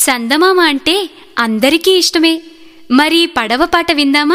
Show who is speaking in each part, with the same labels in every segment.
Speaker 1: చందమామ అంటే అందరికీ ఇష్టమే మరి పడవ పాట విందామా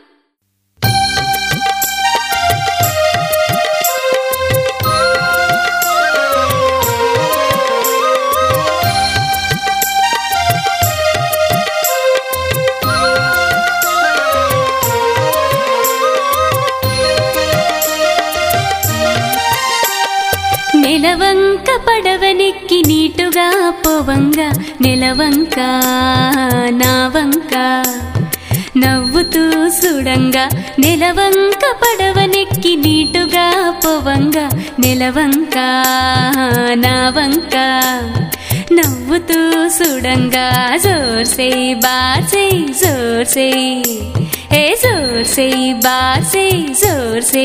Speaker 1: నెలవంక పడవనెక్కి నీటుగా పోవంగా నెలవంక నావంక నవ్వుతూ సుడంగా నెలవంక పడవనెక్కి నీటుగా పోవంగా నెలవంక నావంక నవ్వుతూ సుడంగా జోర్సే బాసే జోర్సే ఏ జోర్సే బాసే జోర్సే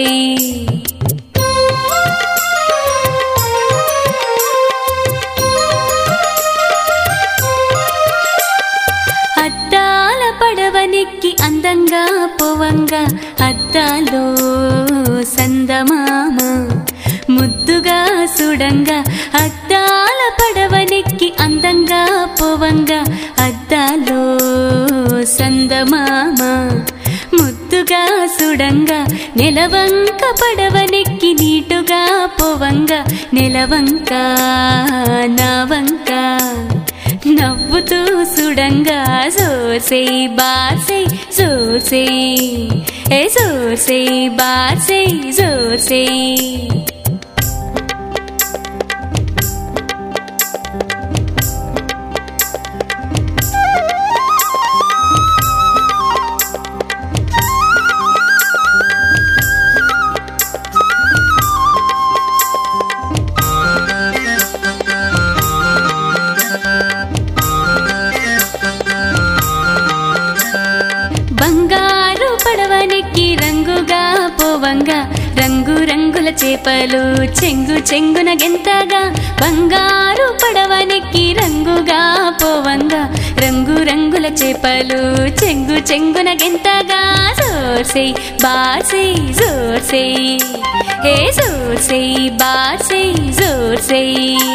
Speaker 1: అద్దాల పడవనెక్కి అందంగా పోవంగా అద్దాలో సందమామ ముద్దుగా సుడంగా అద్దాల పడవనెక్కి అందంగా పోవంగా అద్దాలో సందమామ ముద్దుగా సుడంగా నెలవంక పడవనెక్కి నీటుగా పోవంగా నెలవంక నావంక నవ్వుతూ సుడంగా జోసే బాసే జోసే ఏ జోసే బాసే జోసే బంగారు పడవనికి రంగుగా పోవంగా రంగు రంగుల చేపలు చెంగు చెంగున గెంతగా బంగారు పడవనికి రంగుగా పోవంగా రంగు రంగుల చేపలు చెంగు చెంగున గెంతగా జోర్సే బాసే జోర్సే ఏ జోర్సే బాసే జోర్సే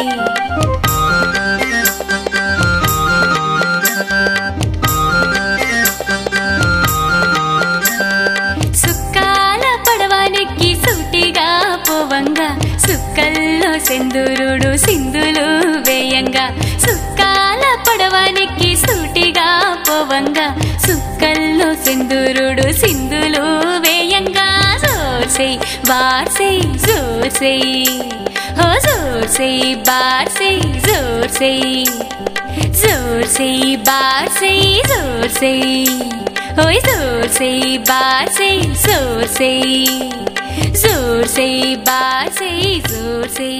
Speaker 1: సుక్కాల పడవానికి సూటిగా పోవంగా సుక్కల్లో సెందురుడు సింధులు వేయంగా సుక్కాల పడవానికి సూటిగా పోవంగా సుక్కల్లో సెందురుడు సింధులు వేయంగా జోర్సే బార్సే జోర్సే హో జోర్సే బార్సే జోర్సే జోర్సే బార్సే జోర్సే ఓయ్ జోర్సే బార్సే జోర్సే జోర్సే బార్సే జోర్సే